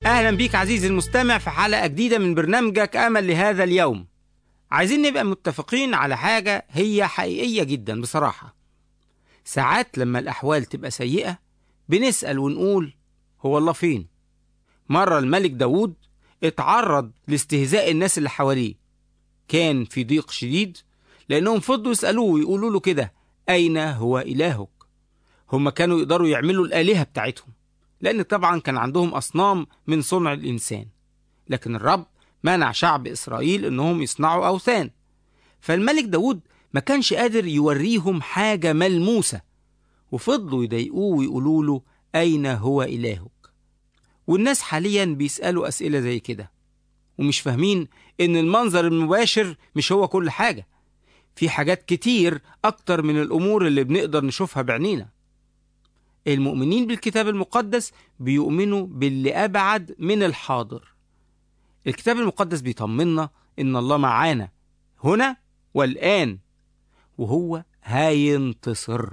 أهلا بيك عزيزي المستمع في حلقة جديدة من برنامجك أمل لهذا اليوم عايزين نبقى متفقين على حاجة هي حقيقية جدا بصراحة ساعات لما الأحوال تبقى سيئة بنسأل ونقول هو الله فين مرة الملك داود اتعرض لاستهزاء الناس اللي حواليه كان في ضيق شديد لأنهم فضلوا يسألوه ويقولوا له كده أين هو إلهك هم كانوا يقدروا يعملوا الآلهة بتاعتهم لأن طبعا كان عندهم أصنام من صنع الإنسان لكن الرب منع شعب إسرائيل إنهم يصنعوا أوثان فالملك داود ما كانش قادر يوريهم حاجة ملموسة وفضلوا يضايقوه ويقولوا له أين هو إلهك والناس حاليا بيسألوا أسئلة زي كده ومش فاهمين إن المنظر المباشر مش هو كل حاجة في حاجات كتير أكتر من الأمور اللي بنقدر نشوفها بعينينا المؤمنين بالكتاب المقدس بيؤمنوا باللي أبعد من الحاضر الكتاب المقدس بيطمنا إن الله معانا هنا والآن وهو هينتصر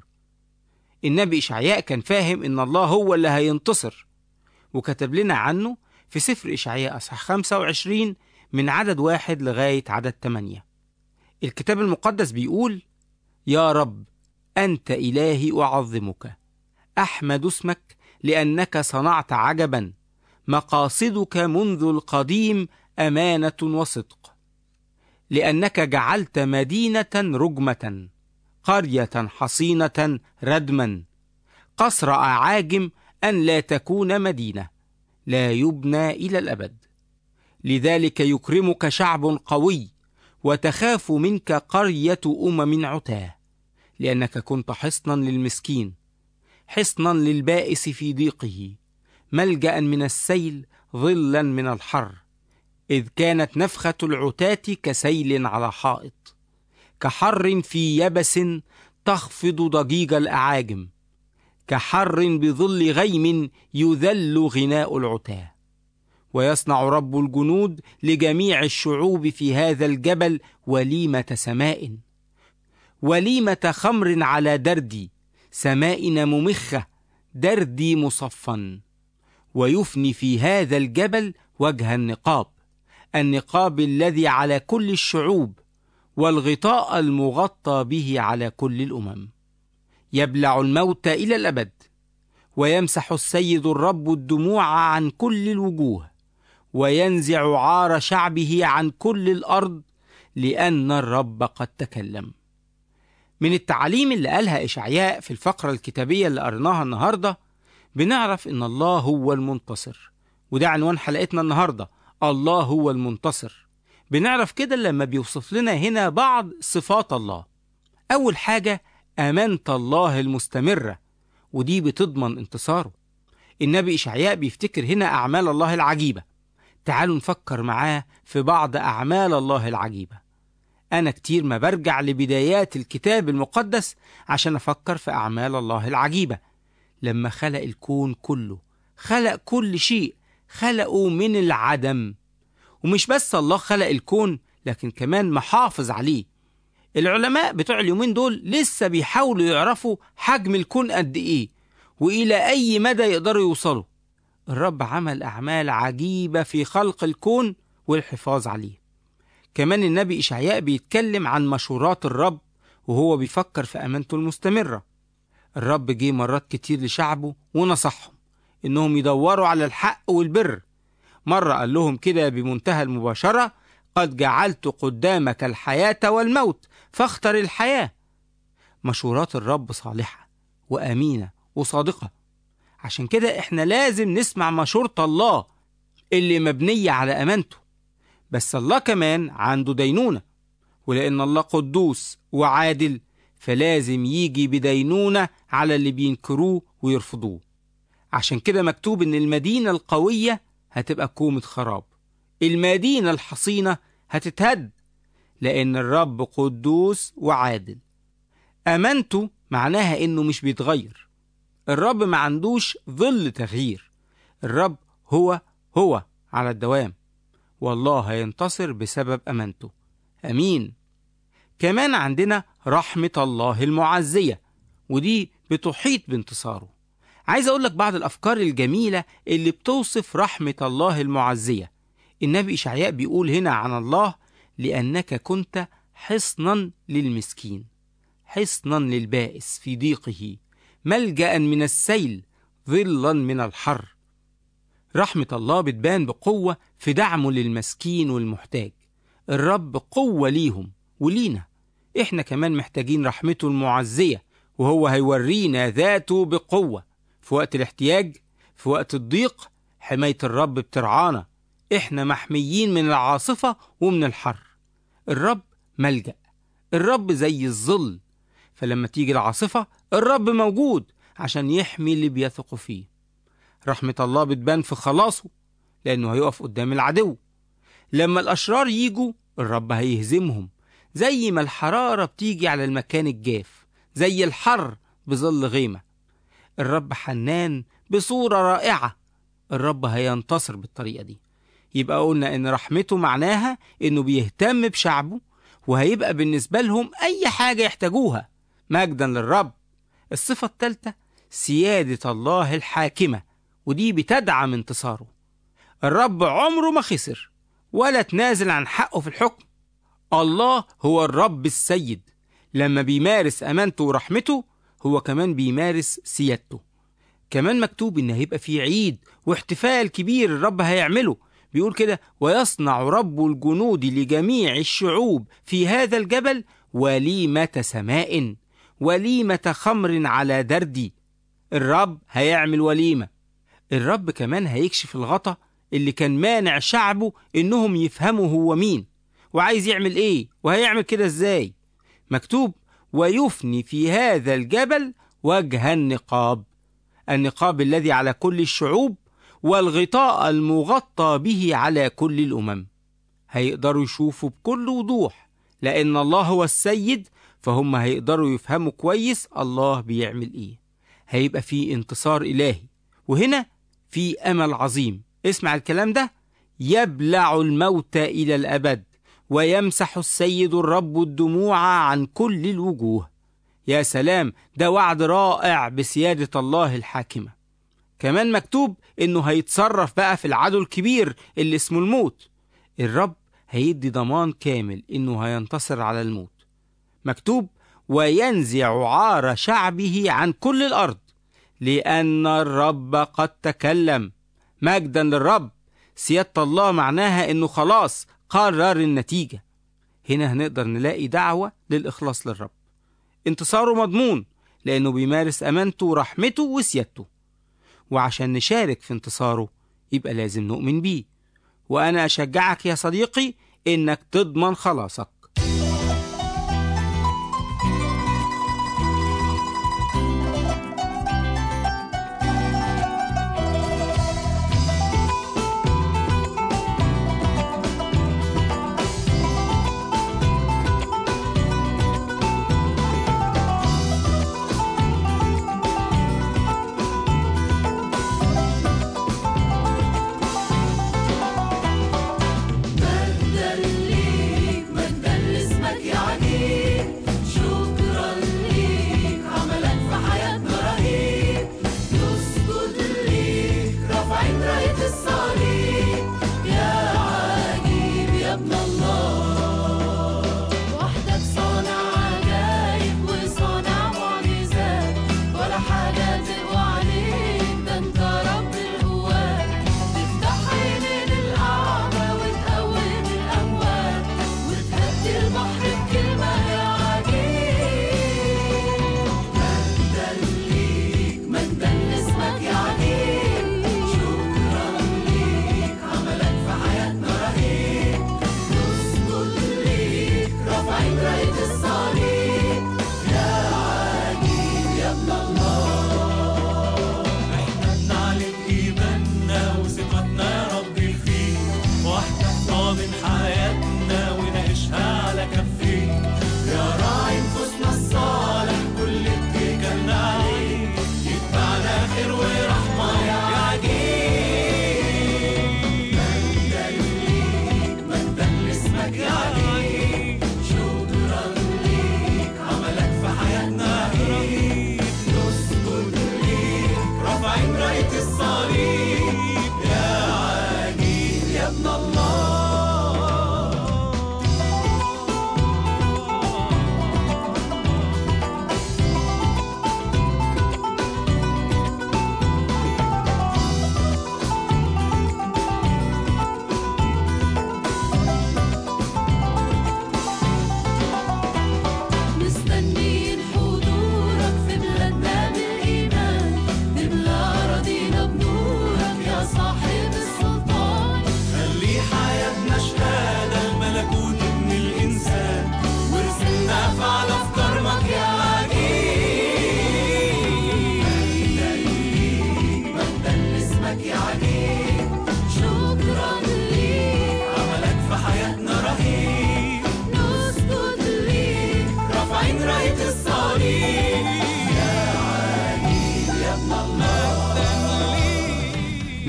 النبي إشعياء كان فاهم إن الله هو اللي هينتصر وكتب لنا عنه في سفر إشعياء أصحاح 25 من عدد واحد لغاية عدد 8 الكتاب المقدس بيقول يا رب أنت إلهي أعظمك أحمد اسمك لأنك صنعت عجبا مقاصدك منذ القديم أمانة وصدق لأنك جعلت مدينة رجمة قرية حصينة ردما قصر أعاجم أن لا تكون مدينة لا يبنى إلى الأبد لذلك يكرمك شعب قوي وتخاف منك قرية أمم عتاه لأنك كنت حصنا للمسكين حصنا للبائس في ضيقه ملجأ من السيل ظلا من الحر إذ كانت نفخة العتاة كسيل على حائط كحر في يبس تخفض ضجيج الأعاجم كحر بظل غيم يذل غناء العتاه ويصنع رب الجنود لجميع الشعوب في هذا الجبل وليمة سماء وليمة خمر على دردي سمائنا ممخة دردي مصفا ويفني في هذا الجبل وجه النقاب النقاب الذي على كل الشعوب والغطاء المغطى به على كل الأمم يبلع الموت إلى الأبد ويمسح السيد الرب الدموع عن كل الوجوه وينزع عار شعبه عن كل الأرض لأن الرب قد تكلم من التعاليم اللي قالها إشعياء في الفقرة الكتابية اللي قرناها النهاردة بنعرف إن الله هو المنتصر وده عنوان حلقتنا النهاردة الله هو المنتصر بنعرف كده لما بيوصف لنا هنا بعض صفات الله أول حاجة أمانة الله المستمرة ودي بتضمن انتصاره النبي إشعياء بيفتكر هنا أعمال الله العجيبة تعالوا نفكر معاه في بعض أعمال الله العجيبة أنا كتير ما برجع لبدايات الكتاب المقدس عشان أفكر في أعمال الله العجيبة لما خلق الكون كله خلق كل شيء خلقه من العدم ومش بس الله خلق الكون لكن كمان محافظ عليه العلماء بتوع اليومين دول لسه بيحاولوا يعرفوا حجم الكون قد ايه والى اي مدى يقدروا يوصلوا الرب عمل اعمال عجيبه في خلق الكون والحفاظ عليه كمان النبي اشعياء بيتكلم عن مشورات الرب وهو بيفكر في امانته المستمره الرب جه مرات كتير لشعبه ونصحهم انهم يدوروا على الحق والبر مره قال لهم كده بمنتهى المباشره قد جعلت قدامك الحياه والموت فاختر الحياه مشورات الرب صالحه وامينه وصادقه عشان كده احنا لازم نسمع مشورة الله اللي مبنية على أمانته بس الله كمان عنده دينونة ولأن الله قدوس وعادل فلازم يجي بدينونة على اللي بينكروه ويرفضوه عشان كده مكتوب إن المدينة القوية هتبقى كومة خراب المدينة الحصينة هتتهد لأن الرب قدوس وعادل أمانته معناها إنه مش بيتغير الرب ما عندوش ظل تغيير الرب هو هو على الدوام والله هينتصر بسبب أمانته أمين كمان عندنا رحمة الله المعزية ودي بتحيط بانتصاره عايز أقول لك بعض الأفكار الجميلة اللي بتوصف رحمة الله المعزية النبي إشعياء بيقول هنا عن الله لأنك كنت حصنا للمسكين حصنا للبائس في ضيقه ملجأ من السيل ظلا من الحر رحمة الله بتبان بقوة في دعمه للمسكين والمحتاج الرب قوة ليهم ولينا احنا كمان محتاجين رحمته المعزية وهو هيورينا ذاته بقوة في وقت الاحتياج في وقت الضيق حماية الرب بترعانا احنا محميين من العاصفة ومن الحر الرب ملجأ الرب زي الظل فلما تيجي العاصفة الرب موجود عشان يحمي اللي بيثقوا فيه رحمة الله بتبان في خلاصه لأنه هيقف قدام العدو لما الأشرار يجوا الرب هيهزمهم زي ما الحرارة بتيجي على المكان الجاف زي الحر بظل غيمة الرب حنان بصورة رائعة الرب هينتصر بالطريقة دي يبقى قلنا إن رحمته معناها إنه بيهتم بشعبه وهيبقى بالنسبة لهم أي حاجة يحتاجوها مجدا للرب الصفة الثالثة سيادة الله الحاكمة ودي بتدعم انتصاره الرب عمره ما خسر ولا تنازل عن حقه في الحكم الله هو الرب السيد لما بيمارس أمانته ورحمته هو كمان بيمارس سيادته كمان مكتوب إن هيبقى في عيد واحتفال كبير الرب هيعمله بيقول كده ويصنع رب الجنود لجميع الشعوب في هذا الجبل وليمة سماء وليمة خمر على دردي الرب هيعمل وليمة الرب كمان هيكشف الغطا اللي كان مانع شعبه انهم يفهموا هو مين وعايز يعمل ايه وهيعمل كده ازاي مكتوب ويفني في هذا الجبل وجه النقاب النقاب الذي على كل الشعوب والغطاء المغطى به على كل الامم هيقدروا يشوفوا بكل وضوح لان الله هو السيد فهم هيقدروا يفهموا كويس الله بيعمل ايه هيبقى في انتصار الهي وهنا في امل عظيم اسمع الكلام ده يبلع الموت الى الابد ويمسح السيد الرب الدموع عن كل الوجوه يا سلام ده وعد رائع بسياده الله الحاكمه كمان مكتوب انه هيتصرف بقى في العدو الكبير اللي اسمه الموت الرب هيدي ضمان كامل انه هينتصر على الموت مكتوب وينزع عار شعبه عن كل الارض لان الرب قد تكلم مجدا للرب سياده الله معناها انه خلاص قرر النتيجه هنا هنقدر نلاقي دعوه للاخلاص للرب انتصاره مضمون لانه بيمارس امانته ورحمته وسيادته وعشان نشارك في انتصاره يبقى لازم نؤمن بيه وانا اشجعك يا صديقي انك تضمن خلاصك مجدا ليك مجدا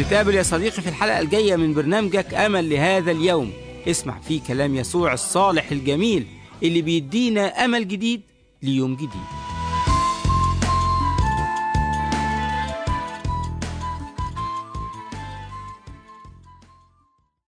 نتقابل يا صديقي في الحلقة الجاية من برنامجك أمل لهذا اليوم اسمع فيه كلام يسوع الصالح الجميل اللي بيدينا أمل جديد ليوم جديد